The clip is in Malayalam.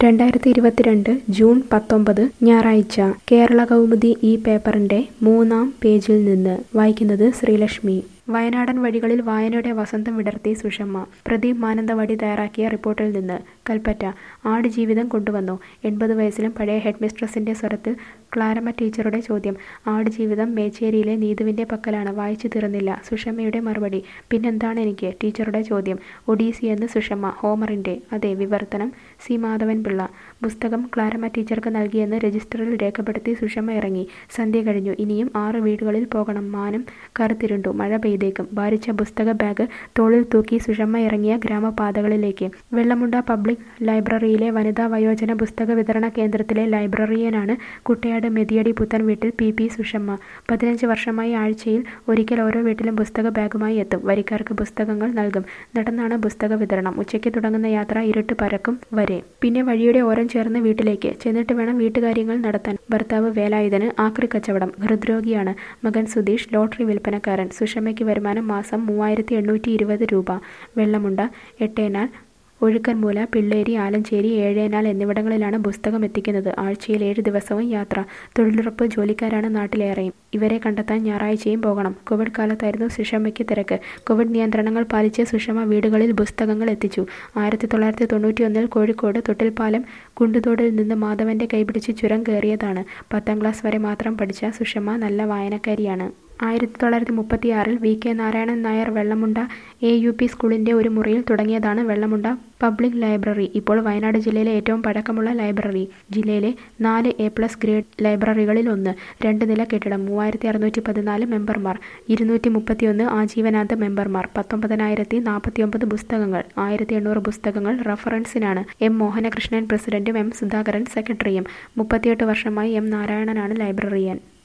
രണ്ടായിരത്തി ഇരുപത്തിരണ്ട് ജൂൺ പത്തൊമ്പത് ഞായറാഴ്ച കേരള കൗമുദി ഈ പേപ്പറിന്റെ മൂന്നാം പേജിൽ നിന്ന് വായിക്കുന്നത് ശ്രീലക്ഷ്മി വയനാടൻ വഴികളിൽ വായനയുടെ വസന്തം വിടർത്തി സുഷമ്മ പ്രദീപ് മാനന്തവാടി തയ്യാറാക്കിയ റിപ്പോർട്ടിൽ നിന്ന് കൽപ്പറ്റ ആടുജീവിതം കൊണ്ടുവന്നു എൺപത് വയസ്സിലും പഴയ ഹെഡ് മിസ്ട്രസിന്റെ സ്വരത്തിൽ ക്ലാരമ്മ ടീച്ചറുടെ ചോദ്യം ആടുജീവിതം മേച്ചേരിയിലെ നീതുവിന്റെ പക്കലാണ് വായിച്ചു തീർന്നില്ല സുഷമ്മയുടെ മറുപടി പിന്നെന്താണ് എനിക്ക് ടീച്ചറുടെ ചോദ്യം ഒഡീസി എന്ന് സുഷമ്മ ഹോമറിന്റെ അതെ വിവർത്തനം സി മാധവൻ പിള്ള പുസ്തകം ക്ലാരമ്മ ടീച്ചർക്ക് നൽകിയെന്ന് രജിസ്റ്ററിൽ രേഖപ്പെടുത്തി സുഷമ്മ ഇറങ്ങി സന്ധ്യ കഴിഞ്ഞു ഇനിയും ആറ് വീടുകളിൽ പോകണം മാനം കറുത്തിരുണ്ടു മഴ പെയ്തേക്കും ഭാരിച്ച പുസ്തക ബാഗ് തോളിൽ തൂക്കി സുഷമ്മ ഇറങ്ങിയ ഗ്രാമപാതകളിലേക്ക് വെള്ളമുണ്ട പബ്ലിക് ലൈബ്രറിയിലെ വനിതാ വയോജന പുസ്തക വിതരണ കേന്ദ്രത്തിലെ ലൈബ്രറിയനാണ് കുട്ടയാട് മെതിയടി പുത്തൻ വീട്ടിൽ പി പി സുഷമ്മ പതിനഞ്ച് വർഷമായി ആഴ്ചയിൽ ഒരിക്കൽ ഓരോ വീട്ടിലും പുസ്തക ബാഗുമായി എത്തും വരിക്കാർക്ക് പുസ്തകങ്ങൾ നൽകും നടന്നാണ് പുസ്തക വിതരണം ഉച്ചയ്ക്ക് തുടങ്ങുന്ന യാത്ര ഇരുട്ട് പരക്കും വരെ പിന്നെ വഴിയുടെ ഓരം ചേർന്ന് വീട്ടിലേക്ക് ചെന്നിട്ട് വേണം വീട്ടുകാര്യങ്ങൾ നടത്താൻ ഭർത്താവ് വേലായുധന് ആക്രി കച്ചവടം ഹൃദ്രോഗിയാണ് മകൻ സുധീഷ് ലോട്ടറി വിൽപ്പനക്കാരൻ സുഷമയ്ക്ക് വരുമാനം മാസം മൂവായിരത്തി എണ്ണൂറ്റി ഇരുപത് രൂപ വെള്ളമുണ്ട എട്ടേനാൽ ഒഴുക്കൻമൂല പിള്ളേരി ആലഞ്ചേരി ഏഴേനാൽ എന്നിവിടങ്ങളിലാണ് പുസ്തകം എത്തിക്കുന്നത് ആഴ്ചയിൽ ഏഴ് ദിവസവും യാത്ര തൊഴിലുറപ്പ് ജോലിക്കാരാണ് നാട്ടിലേറെയും ഇവരെ കണ്ടെത്താൻ ഞായറാഴ്ചയും പോകണം കോവിഡ് കാലത്തായിരുന്നു സുഷമയ്ക്ക് തിരക്ക് കോവിഡ് നിയന്ത്രണങ്ങൾ പാലിച്ച് സുഷമ വീടുകളിൽ പുസ്തകങ്ങൾ എത്തിച്ചു ആയിരത്തി തൊള്ളായിരത്തി തൊണ്ണൂറ്റി ഒന്നിൽ കോഴിക്കോട് തൊട്ടിൽപ്പാലം കുണ്ടുതോടിൽ നിന്ന് മാധവന്റെ കൈപിടിച്ച് ചുരം കയറിയതാണ് പത്താം ക്ലാസ് വരെ മാത്രം പഠിച്ച സുഷമ നല്ല വായനക്കാരിയാണ് ആയിരത്തി തൊള്ളായിരത്തി മുപ്പത്തിയാറിൽ V K Narayanan Nair Vellamunda A U P സ്കൂളിന്റെ ഒരു മുറിയിൽ തുടങ്ങിയതാണ് വെള്ളമുണ്ട പബ്ലിക് ലൈബ്രറി ഇപ്പോൾ വയനാട് ജില്ലയിലെ ഏറ്റവും പഴക്കമുള്ള ലൈബ്രറി ജില്ലയിലെ നാല് എ പ്ലസ് ഗ്രേഡ് ലൈബ്രറികളിൽ ഒന്ന് രണ്ട് നില കെട്ടിടം മൂവായിരത്തി അറുന്നൂറ്റി പതിനാല് മെമ്പർമാർ ഇരുന്നൂറ്റി മുപ്പത്തിയൊന്ന് ആജീവനാന്ത മെമ്പർമാർ പത്തൊമ്പതിനായിരത്തി നാൽപ്പത്തിയൊമ്പത് പുസ്തകങ്ങൾ ആയിരത്തി എണ്ണൂറ് പുസ്തകങ്ങൾ റഫറൻസിനാണ് എം മോഹനകൃഷ്ണൻ പ്രസിഡന്റും എം സുധാകരൻ സെക്രട്ടറിയും മുപ്പത്തിയെട്ട് വർഷമായി എം നാരായണനാണ് ലൈബ്രറിയൻ